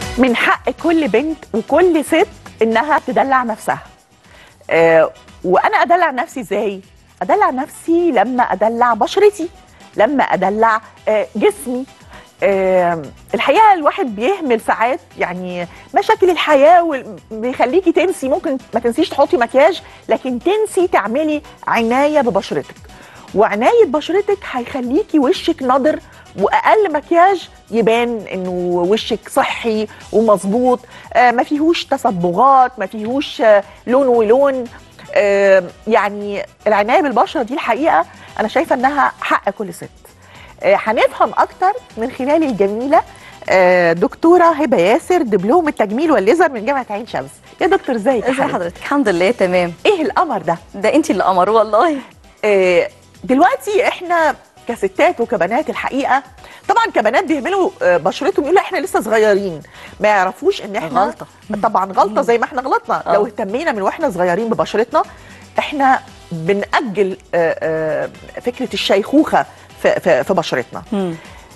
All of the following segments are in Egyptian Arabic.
من حق كل بنت وكل ست انها تدلع نفسها آه وانا ادلع نفسي ازاي ادلع نفسي لما ادلع بشرتي لما ادلع آه جسمي آه الحقيقه الواحد بيهمل ساعات يعني مشاكل الحياه وال- بيخليكي تنسي ممكن ما تنسيش تحطي مكياج لكن تنسي تعملي عنايه ببشرتك وعنايه بشرتك هيخليكي وشك نضر واقل مكياج يبان انه وشك صحي ومظبوط آه ما فيهوش تصبغات ما فيهوش آه لون ولون آه يعني العنايه بالبشره دي الحقيقه انا شايفه انها حق كل ست آه، هنفهم اكتر من خلال الجميله آه، دكتوره هبه ياسر دبلوم التجميل والليزر من جامعه عين شمس يا دكتور ازيك يا ازي حبيبتي؟ حضرتك الحمد لله تمام ايه القمر ده ده انت اللي قمر والله آه، دلوقتي احنا كستات وكبنات الحقيقه طبعا كبنات بيهملوا آه، بشرتهم يقولوا احنا لسه صغيرين ما يعرفوش ان احنا غلطة. طبعا غلطه زي ما احنا غلطنا آه. لو اهتمينا من واحنا صغيرين ببشرتنا احنا بنأجل آه، آه، فكره الشيخوخه في, في, في بشرتنا مم.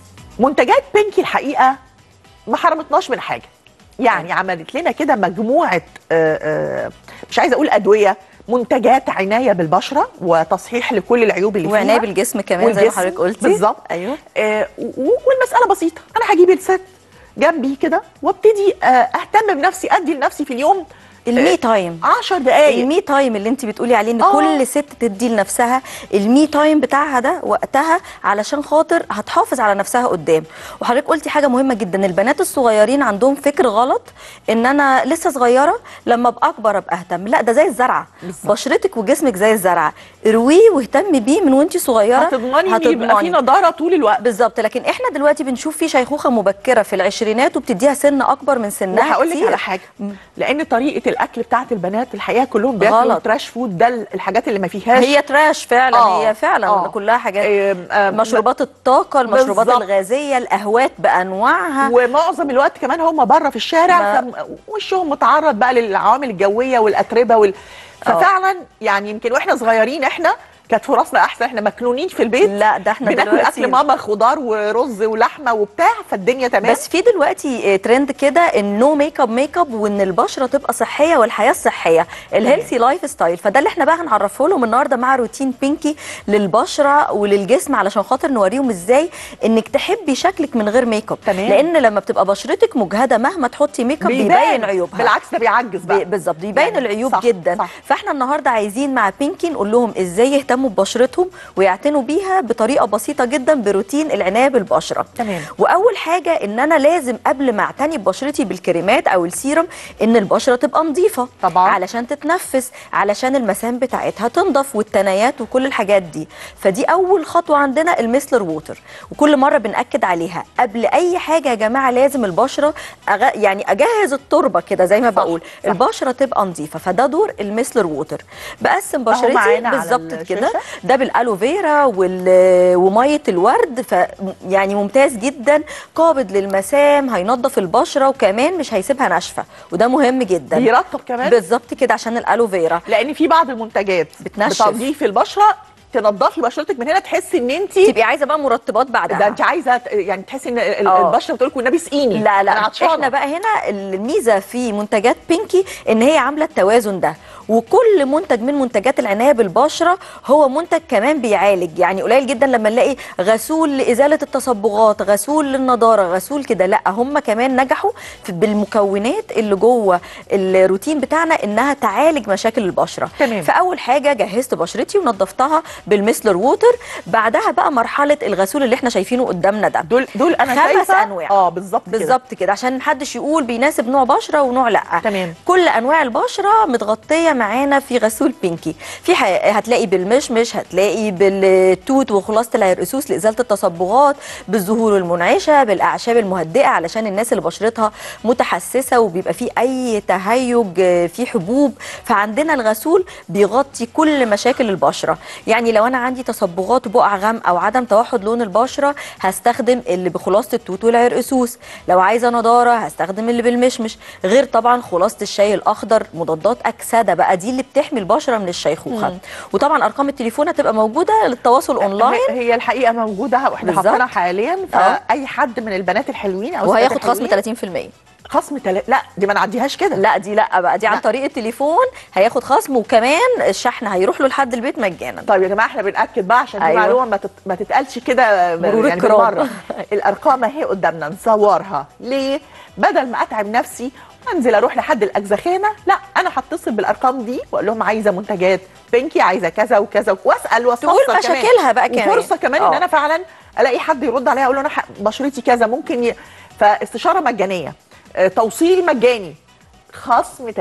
منتجات بينكي الحقيقه ما حرمتناش من حاجه يعني عملت لنا كده مجموعه آه، آه، مش عايزه اقول ادويه منتجات عنايه بالبشره وتصحيح لكل العيوب اللي وعنايه فيها بالجسم كمان زي ما والجسم حضرتك قلتي بالظبط. ايوه آه، و- والمساله بسيطه انا هجيب الست جنبي كده وابتدي آه، اهتم بنفسي ادي لنفسي في اليوم المي تايم 10 دقائق المي تايم اللي انت بتقولي عليه ان آه. كل ست تدي لنفسها المي تايم بتاعها ده وقتها علشان خاطر هتحافظ على نفسها قدام وحضرتك قلتي حاجه مهمه جدا البنات الصغيرين عندهم فكر غلط ان انا لسه صغيره لما ابقى اكبر ابقى اهتم لا ده زي الزرعه بالظبط. بشرتك وجسمك زي الزرعه ارويه واهتمي بيه من وانت صغيره هتضمني ان يبقى في نضاره طول الوقت بالظبط لكن احنا دلوقتي بنشوف في شيخوخه مبكره في العشرينات وبتديها سن اكبر من سنها وهقول لك كتير. على حاجه مم. لان طريقه الاكل بتاعت البنات الحقيقه كلهم بياكلوا غلط. تراش فود ده الحاجات اللي ما فيهاش هي تراش فعلا آه، هي فعلا آه. كلها حاجات آم، آم، مشروبات الطاقه المشروبات بالظبط. الغازيه القهوات بانواعها ومعظم الوقت كمان هم بره في الشارع ما- فم- وشهم متعرض بقى للعوامل الجويه والاتربه وال... ففعلا يعني يمكن واحنا صغيرين احنا كانت فرصنا احسن احنا مكنونين في البيت لا ده احنا بناكل دلوقتي اكل ماما خضار ورز ولحمه وبتاع فالدنيا تمام بس في دلوقتي آه، ترند كده ان نو ميك اب ميك اب وان البشره تبقى صحيه والحياه الصحيه الهيلثي لايف ستايل فده اللي احنا بقى هنعرفه لهم النهارده مع روتين بينكي للبشره وللجسم علشان خاطر نوريهم ازاي انك تحبي شكلك من غير ميك اب تمام. لان لما بتبقى بشرتك مجهده مهما تحطي ميك اب بيبين عيوبها بالعكس ده بيعجز بقى بي- بالظبط بيبين يعني العيوب صح، جدا صح. فاحنا النهارده عايزين مع بينكي نقول لهم ازاي يهتموا ببشرتهم ويعتنوا بيها بطريقه بسيطه جدا بروتين العنايه بالبشره تمام. واول حاجه ان انا لازم قبل ما اعتني ببشرتي بالكريمات او السيرم ان البشره تبقى نظيفه طبعاً. علشان تتنفس علشان المسام بتاعتها تنضف والتنايات وكل الحاجات دي فدي اول خطوه عندنا الميسلر ووتر وكل مره بناكد عليها قبل اي حاجه يا جماعه لازم البشره أغ... يعني اجهز التربه كده زي ما صح، بقول صح. البشره تبقى نظيفه فده دور الميسلر ووتر بقسم أهو بشرتي معانا على بالظبط كده الشاشة. ده بالالوفيرا وال... وميه الورد ف يعني ممتاز جدا قابض للمسام هينظف البشره وكمان مش هيسيبها ناشفه وده مهم جدا بيرطب كمان بالظبط كده عشان الالوفيرا لان في بعض المنتجات بتنشف. بتنظيف البشره تنضفي بشرتك من هنا تحسي ان انت تبقي عايزه بقى مرطبات بعدها ده انت عايزه ت- يعني تحسي ان ال- آه. البشره بتقول لك والنبي اسقيني لا أنا لا عطشانة. احنا بقى هنا الميزه في منتجات بينكي ان هي عامله التوازن ده وكل منتج من منتجات العنايه بالبشره هو منتج كمان بيعالج يعني قليل جدا لما نلاقي غسول لازاله التصبغات غسول للنضاره غسول كده لا هم كمان نجحوا في بالمكونات اللي جوه الروتين بتاعنا انها تعالج مشاكل البشره تمام. فاول حاجه جهزت بشرتي ونضفتها بالميسلر ووتر بعدها بقى مرحله الغسول اللي احنا شايفينه قدامنا ده دول دول انا خمس شايفه أنواع. اه بالظبط كده. بالظبط كده عشان محدش يقول بيناسب نوع بشره ونوع لا تمام. كل انواع البشره متغطيه معانا في غسول بينكي في ح... هتلاقي بالمشمش هتلاقي بالتوت وخلاصه العرقسوس لازاله التصبغات بالزهور المنعشه بالاعشاب المهدئه علشان الناس اللي بشرتها متحسسه وبيبقى فيه اي تهيج آه، في حبوب فعندنا الغسول بيغطي كل مشاكل البشره يعني لو انا عندي تصبغات وبقع غامقه او عدم توحد لون البشره هستخدم اللي بخلاصه التوت والعرقسوس لو عايزه نضاره هستخدم اللي بالمشمش غير طبعا خلاصه الشاي الاخضر مضادات اكسده بقى دي اللي بتحمي البشره من الشيخوخه مم. وطبعا ارقام التليفون هتبقى موجوده للتواصل اونلاين هي- هي الحقيقه موجوده واحنا بالظبط. حاطينها حاليا آه. فاي حد من البنات الحلوين او وهياخد الستات خصم الحلوين 30% خصم تل... لا دي ما نعديهاش كده لا دي لا بقى دي عن لا. طريق التليفون هياخد خصم وكمان الشحن هيروح له لحد البيت مجانا طيب يا جماعه احنا بناكد بقى عشان دي أيوة. معلومه ما, تت... ما تتقالش كده مرور يعني الكرام. بالمره الارقام اهي قدامنا نصورها ليه بدل ما اتعب نفسي وانزل اروح لحد الاجزخانه لا انا هتصل بالارقام دي واقول لهم عايزه منتجات بنكي عايزه كذا وكذا واسال واستفسر تقول كمان. مشاكلها بقى كمان. وفرصه كمان ان آه. انا فعلا الاقي حد يرد عليا اقول له انا ح- بشرتي كذا ممكن ي... فاستشاره مجانيه آه، توصيل مجاني خصم 30%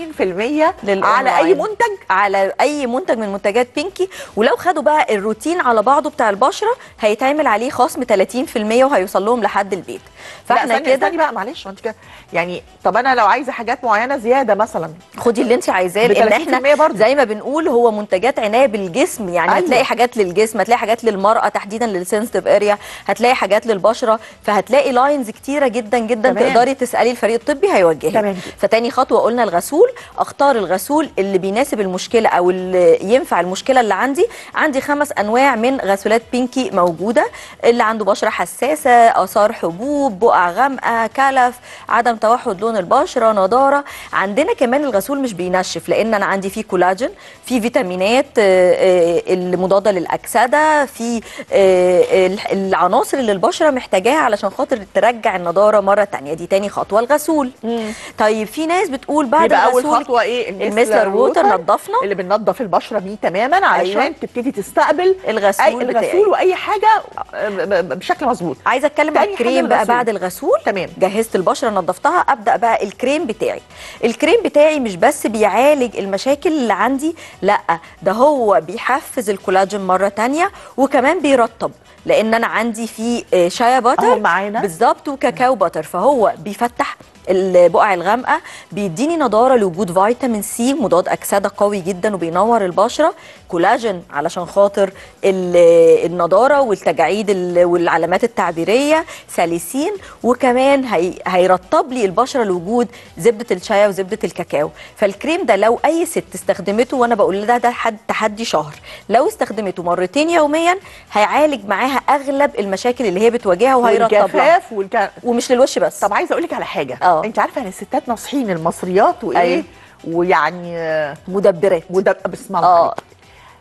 على للأونلاين. اي منتج على اي منتج من منتجات بينكي ولو خدوا بقى الروتين على بعضه بتاع البشره هيتعمل عليه خصم 30% وهيوصل لهم لحد البيت فاحنا فاحنا كده كده بقى معلش ما انت كده يعني طب انا لو عايزه حاجات معينه زياده مثلا خدي اللي انت عايزاه ب لان 30% احنا برضه. زي ما بنقول هو منتجات عنايه بالجسم يعني أيوة. هتلاقي حاجات للجسم هتلاقي حاجات للمراه تحديدا للسنسيتيف اريا هتلاقي حاجات للبشره فهتلاقي لاينز كتيره جدا جدا تمام. تقدري تسالي الفريق الطبي هيوجهك تمام كده. فتاني خطوه قلنا الغسول اختار الغسول اللي بيناسب المشكله او اللي ينفع المشكله اللي عندي عندي خمس انواع من غسولات بينكي موجوده اللي عنده بشره حساسه اثار حبوب بقع غامقه كلف عدم توحد لون البشره نضاره عندنا كمان الغسول مش بينشف لان انا عندي فيه كولاجين فيه فيتامينات آه، آه، المضاده للاكسده في آه، الح- العناصر اللي البشره محتاجاها علشان خاطر ترجع النضاره مره تانية دي تاني خطوه الغسول طيب في ناس بتقول بعد يبقى اول الغسول خطوه ايه الميسلر ووتر نضفنا اللي بننضف البشره بيه تماما علشان أيوة. تبتدي تستقبل الغسول اي بتاعي. الغسول واي حاجه آه، ب- ب- بشكل مظبوط عايزه اتكلم عن تاني حاجة الكريم بقى الغسول. بعد الغسول تمام. جهزت البشره نظفتها ابدا بقى الكريم بتاعي الكريم بتاعي مش بس بيعالج المشاكل اللي عندي لا ده هو بيحفز الكولاجين مره تانية وكمان بيرطب لان انا عندي فيه آه، شايا باتر أهو معانا. بالظبط وكاكاو باتر فهو بيفتح البقع الغامقه بيديني نضاره لوجود فيتامين سي مضاد اكسده قوي جدا وبينور البشره كولاجين علشان خاطر ال- النضاره والتجاعيد ال- والعلامات التعبيريه ساليسين وكمان هي هيرطب لي البشره لوجود زبده الشاي وزبده الكاكاو فالكريم ده لو اي ست استخدمته وانا بقول لها ده حد تحدي شهر لو استخدمته مرتين يوميا هيعالج معاها اغلب المشاكل اللي هي بتواجهها وهيرطب لها والجفاف والك... ومش للوش بس طب عايزه اقول لك على حاجه اه. انت عارفه ان الستات ناصحين المصريات وايه أيوة. ويعني آه، مدبرات وده بسم الله اه. عليك.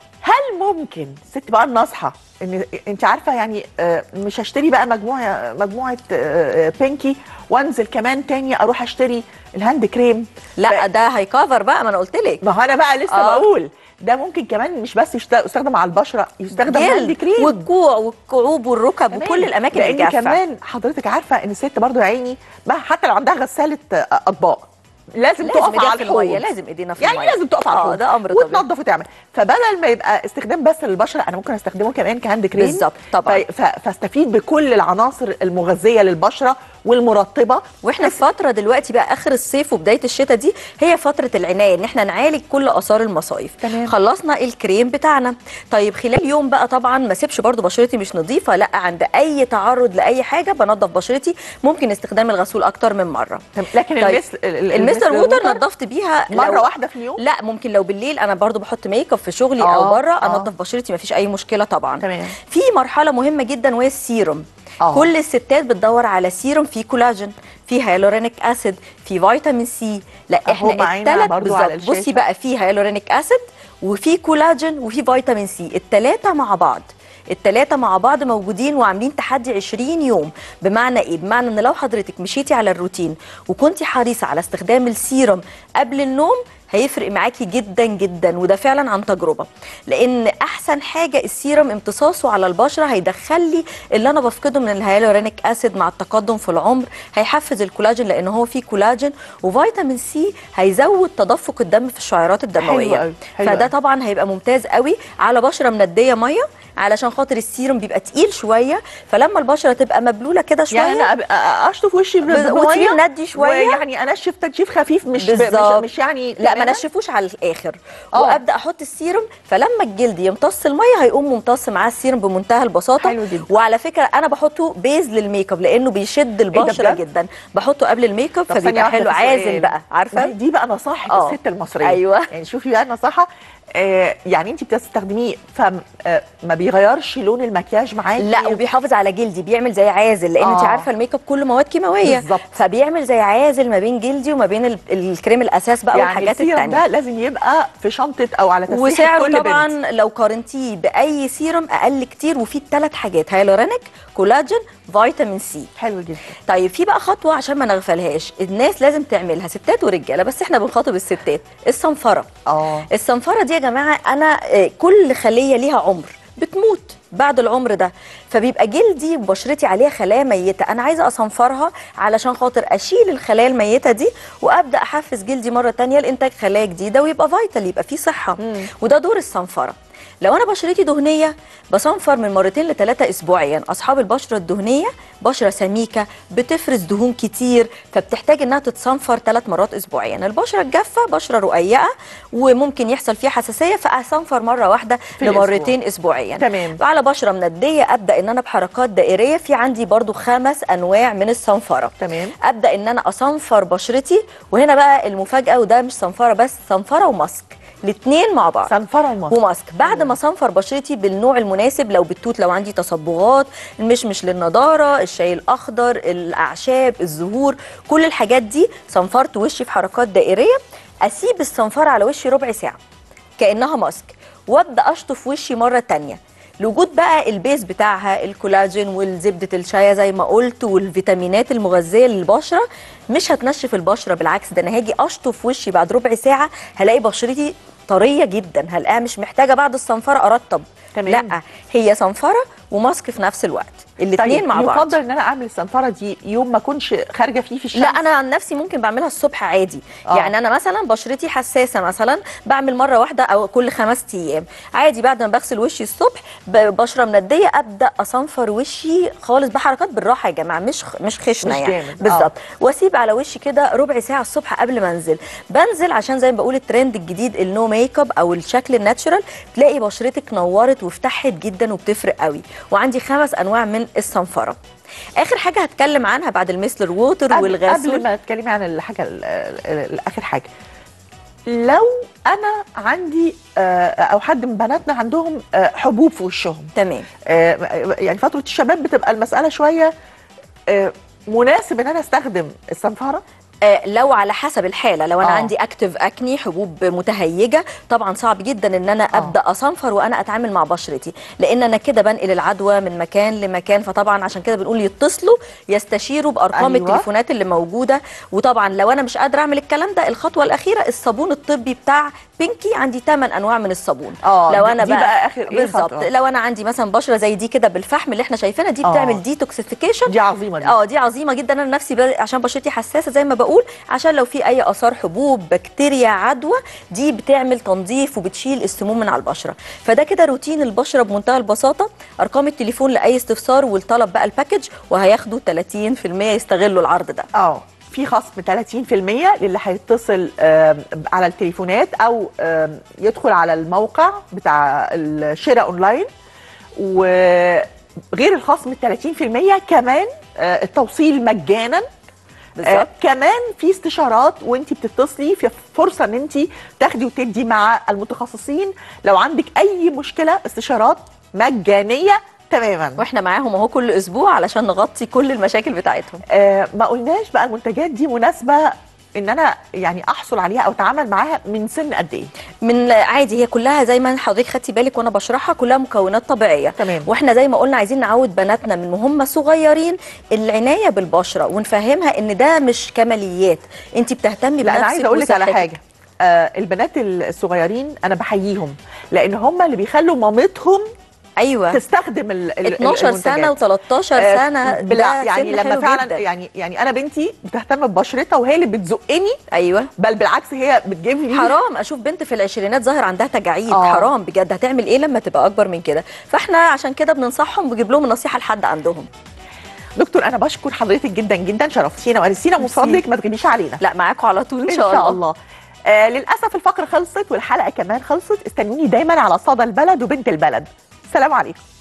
هل ممكن ست بقى الناصحه ان انت عارفه يعني آه، مش هشتري بقى مجموعه مجموعه آه، آه، بينكي وانزل كمان تاني اروح اشتري الهاند كريم لا ده هيكفر بقى ما انا قلت لك ما هو انا بقى لسه اه. بقول ده ممكن كمان مش بس يشت- يستخدم على البشره يستخدم هاند جلد كريم والكوع والكعوب والركب تمام. وكل الاماكن لان الجافه كمان حضرتك عارفه ان الست برضو يا عيني ما حتى لو عندها غساله آه، اطباق لازم, لازم تقف ايديها على في الميه الحوض لازم ايدينا في يعني الميه لازم تقف على اه الحوض ده امر طبيعي وتنظف وتعمل فبدل ما يبقى استخدام بس للبشره انا ممكن استخدمه كمان كهاند كريم بالظبط، طبعا. ف- ف- فاستفيد بكل العناصر المغذيه للبشره والمرطبه واحنا في فتره دلوقتي بقى اخر الصيف وبدايه الشتاء دي هي فتره العنايه ان احنا نعالج كل اثار المصايف تمام. خلصنا الكريم بتاعنا طيب خلال يوم بقى طبعا ما اسيبش برضو بشرتي مش نظيفه لا عند اي تعرض لاي حاجه بنظف بشرتي ممكن استخدام الغسول اكتر من مره لكن طيب. المثل المستر ووتر نظفت بيها مره لو- واحده في اليوم لا ممكن لو بالليل انا برضو بحط ميك اب في شغلي آه، او بره آه. انضف بشرتي مفيش اي مشكله طبعا تمام. في مرحله مهمه جدا وهي السيروم آه. كل الستات بتدور على سيروم فيه كولاجين فيه هيالورونيك اسيد فيه فيتامين سي لا أهو احنا معانا التلات برضو على بالظبط بصي الشاشة. بقى فيه هيالورونيك اسيد وفيه كولاجين وفيه فيتامين سي التلاتة مع بعض التلاتة مع بعض موجودين وعاملين تحدي 20 يوم بمعنى ايه بمعنى ان لو حضرتك مشيتي على الروتين وكنتي حريصه على استخدام السيروم قبل النوم هيفرق معاكي جدا جدا وده فعلا عن تجربه لان احسن حاجه السيروم امتصاصه على البشره هيدخل لي اللي انا بفقده من الهيالورونيك اسيد مع التقدم في العمر هيحفز الكولاجين لان هو فيه كولاجين وفيتامين سي هيزود تدفق الدم في الشعيرات الدمويه أوي، حلو فده أوي. طبعا هيبقى ممتاز قوي على بشره منديه ميه علشان خاطر السيروم بيبقى تقيل شويه فلما البشره تبقى مبلوله كده شويه يعني انا أبقى اشطف وشي بز- بميه وتسيبيه ندي شوية. ويعني انشف تنشيف خفيف مش ب- بالظبط. مش, مش يعني لا ما تماماً. نشفوش على الاخر آه. وابدا احط السيروم فلما الجلد يمتص الميه هيقوم ممتص معاه السيروم بمنتهى البساطه حلو جدا. وعلى فكره انا بحطه بيز للميك اب لانه بيشد البشره بجد؟ جدا بحطه قبل الميك اب طب ثانية فبيبقى واحدة حلو في عازل السؤال. بقى عارفه دي, دي بقى نصائح آه. الست المصريه أيوة. يعني شوفي بقى نصيحه آه يعني انت بتستخدميه فما بيغيرش لون المكياج معاكي لا وبيحافظ على جلدي بيعمل زي عازل لان انت آه. عارفه الميك اب كله مواد كيماويه بالظبط. فبيعمل زي عازل ما بين جلدي وما بين ال- الكريم الاساس بقى يعني والحاجات السيرم التانية ده لازم يبقى في شنطه او على تسريحه وسعره كل طبعا بنت. لو قارنتيه باي سيرم اقل كتير وفيه ثلاث حاجات هيالورونيك كولاجين فيتامين سي حلو جدا طيب في بقى خطوه عشان ما نغفلهاش الناس لازم تعملها ستات ورجاله بس احنا بنخاطب الستات الصنفره اه الصنفره دي يا جماعه انا آه، كل خليه ليها عمر بتموت بعد العمر ده فبيبقى جلدي وبشرتي عليها خلايا ميته انا عايزه اصنفرها علشان خاطر اشيل الخلايا الميته دي وابدا احفز جلدي مره تانية لانتاج خلايا جديده ويبقى فايتال يبقى فيه صحه وده دور الصنفره لو انا بشرتي دهنيه بصنفر من مرتين لثلاثه اسبوعيا اصحاب البشره الدهنيه بشره سميكه بتفرز دهون كتير فبتحتاج انها تتصنفر ثلاث مرات اسبوعيا البشره الجافه بشره رقيقه وممكن يحصل فيها حساسيه فاصنفر مره واحده في الأسبوع. لمرتين اسبوعيا تمام. على بشره منديه ابدا ان انا بحركات دائريه في عندي برضو خمس انواع من الصنفره تمام ابدا ان انا اصنفر بشرتي وهنا بقى المفاجاه وده مش صنفره بس صنفره وماسك الاثنين مع بعض صنفره ومصر وماسك بعد ما صنفر بشرتي بالنوع المناسب لو بالتوت لو عندي تصبغات المشمش للنضاره الشاي الاخضر الاعشاب الزهور كل الحاجات دي صنفرت وشي في حركات دائريه اسيب الصنفره على وشي ربع ساعه كانها ماسك وابدا اشطف وشي مره تانية لوجود بقى البيز بتاعها الكولاجين والزبده الشاي زي ما قلت والفيتامينات المغذيه للبشره مش هتنشف البشره بالعكس ده انا هاجي اشطف وشي بعد ربع ساعه هلاقي بشرتي طريه جدا هلاقيها مش محتاجه بعد الصنفره ارطب تمام. لا هي صنفره وماسك في نفس الوقت الاثنين طيب مع بعض يفضل ان انا اعمل الصنفره دي يوم ما اكونش خارجه فيه في الشمس لا انا عن نفسي ممكن بعملها الصبح عادي آه. آه. يعني انا مثلا بشرتي حساسه مثلا بعمل مره واحده او كل خمس ايام عادي بعد ما بغسل وشي الصبح ب- بشره منديه ابدا اصنفر وشي خالص بحركات بالراحه يا جماعه مش خ- مش خشنه مش يعني جامد. بالظبط واسيب على وشي كده ربع ساعه الصبح قبل ما انزل بنزل عشان زي ما بقول الترند الجديد النو ميك اب او الشكل الناتشرال تلاقي بشرتك نورت وافتحت جدا وبتفرق قوي وعندي خمس انواع من الصنفره اخر حاجه هتكلم عنها بعد الميسلر ووتر قبل, والغسول قبل ما تتكلمي عن الحاجه ال- ال- ال- اخر حاجه لو انا عندي آه، او حد من بناتنا عندهم آه، حبوب في وشهم تمام آه، يعني فتره الشباب بتبقى المساله شويه آه، مناسب ان انا استخدم الصنفره آه، لو على حسب الحاله لو انا آه. آه. عندي اكتف اكني حبوب متهيجه طبعا صعب جدا ان انا آه. ابدا اصنفر وانا اتعامل مع بشرتي لان انا كده بنقل العدوى من مكان لمكان فطبعا عشان كده بنقول يتصلوا يستشيروا بارقام أيوة. أيوة. التليفونات اللي موجوده وطبعا لو انا مش قادره اعمل الكلام ده الخطوه الاخيره الصابون الطبي بتاع بينكي عندي 8 انواع من الصابون آه، لو دي- انا دي بقى آخر إيه بالظبط خطوة؟ لو انا عندي مثلا بشره زي دي كده بالفحم اللي احنا شايفينها دي آه. بتعمل ديتوكسيفيكيشن دي عظيمه دي اه دي عظيمه جدا انا نفسي ب... عشان بشرتي حساسه زي ما بقول عشان لو في اي اثار حبوب بكتيريا عدوى دي بتعمل تنظيف وبتشيل السموم من على البشره فده كده روتين البشره بمنتهى البساطه ارقام التليفون لاي استفسار والطلب بقى الباكج وهياخدوا 30% يستغلوا العرض ده اه في خصم 30% للي هيتصل آم، على التليفونات او آم، يدخل على الموقع بتاع الشراء اونلاين وغير الخصم ال 30% كمان آه، التوصيل مجانا آه بالظبط كمان في استشارات وانت بتتصلي في فرصه ان انت تاخدي وتدي مع المتخصصين لو عندك اي مشكله استشارات مجانيه تماما واحنا معاهم اهو كل اسبوع علشان نغطي كل المشاكل بتاعتهم آه ما قلناش بقى المنتجات دي مناسبه ان انا يعني احصل عليها او اتعامل معاها من سن قد ايه من عادي هي كلها زي ما حضرتك خدتي بالك وانا بشرحها كلها مكونات طبيعيه تمام. واحنا زي ما قلنا عايزين نعود بناتنا من وهم صغيرين العنايه بالبشره ونفهمها ان ده مش كماليات انت بتهتمي لا بنفسك انا عايزه اقول لك على وصحتك. حاجه آه البنات الصغيرين انا بحييهم لان هم اللي بيخلوا مامتهم ايوه تستخدم ال ال- 12 سنه المنتجات. و13 سنه آه، بالع- ده يعني سن لما حلو فعلا جدا. يعني يعني انا بنتي بتهتم ببشرتها وهي اللي بتزقني ايوه بل بالعكس هي بتجيب لي حرام اشوف بنت في العشرينات ظاهر عندها تجاعيد آه. حرام بجد هتعمل ايه لما تبقى اكبر من كده فاحنا عشان كده بننصحهم ونجيب لهم النصيحه لحد عندهم دكتور انا بشكر حضرتك جدا جدا شرفتينا وارسينا من ميرسي. فضلك ما تغيبيش علينا لا معاكم على طول ان ان شاء, الله آه للاسف الفقره خلصت والحلقه كمان خلصت استنوني دايما على صدى البلد وبنت البلد سلام عليكم